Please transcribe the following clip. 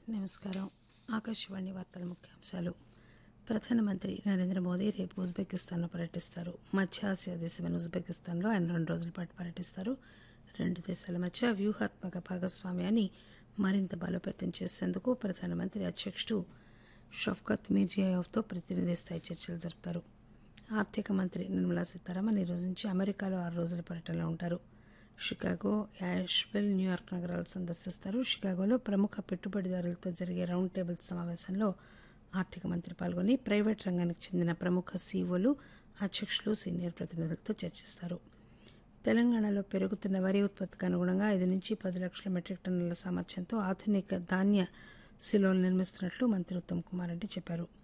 నమస్కారం ఆకాశవాణి వార్తల ముఖ్యాంశాలు ప్రధానమంత్రి నరేంద్ర మోదీ రేపు ఉజ్బెకిస్తాన్లో పర్యటిస్తారు మధ్య ఆసియా దేశమైన ఉజ్బెకిస్తాన్లో ఆయన రెండు రోజుల పాటు పర్యటిస్తారు రెండు దేశాల మధ్య వ్యూహాత్మక భాగస్వామ్యాన్ని మరింత బలోపేతం చేసేందుకు ప్రధానమంత్రి అధ్యక్షుడు షఫ్కత్ మీర్జియాయోవ్తో ప్రతినిధి స్థాయి చర్చలు జరుపుతారు ఆర్థిక మంత్రి నిర్మలా సీతారామన్ ఈ రోజు నుంచి అమెరికాలో ఆరు రోజుల పర్యటనలో ఉంటారు షికాగో యాష్విల్ న్యూయార్క్ నగరాలు సందర్శిస్తారు షికాగోలో ప్రముఖ పెట్టుబడిదారులతో జరిగే రౌండ్ టేబుల్ సమావేశంలో ఆర్థిక మంత్రి పాల్గొని ప్రైవేట్ రంగానికి చెందిన ప్రముఖ సీఈఓలు అధ్యక్షులు సీనియర్ ప్రతినిధులతో చర్చిస్తారు తెలంగాణలో పెరుగుతున్న వరి ఉత్పత్తికి అనుగుణంగా ఐదు నుంచి పది లక్షల మెట్రిక్ టన్నుల సామర్థ్యంతో ఆధునిక ధాన్య సిలోలు నిర్మిస్తున్నట్లు మంత్రి ఉత్తమ్ కుమార్ రెడ్డి చెప్పారు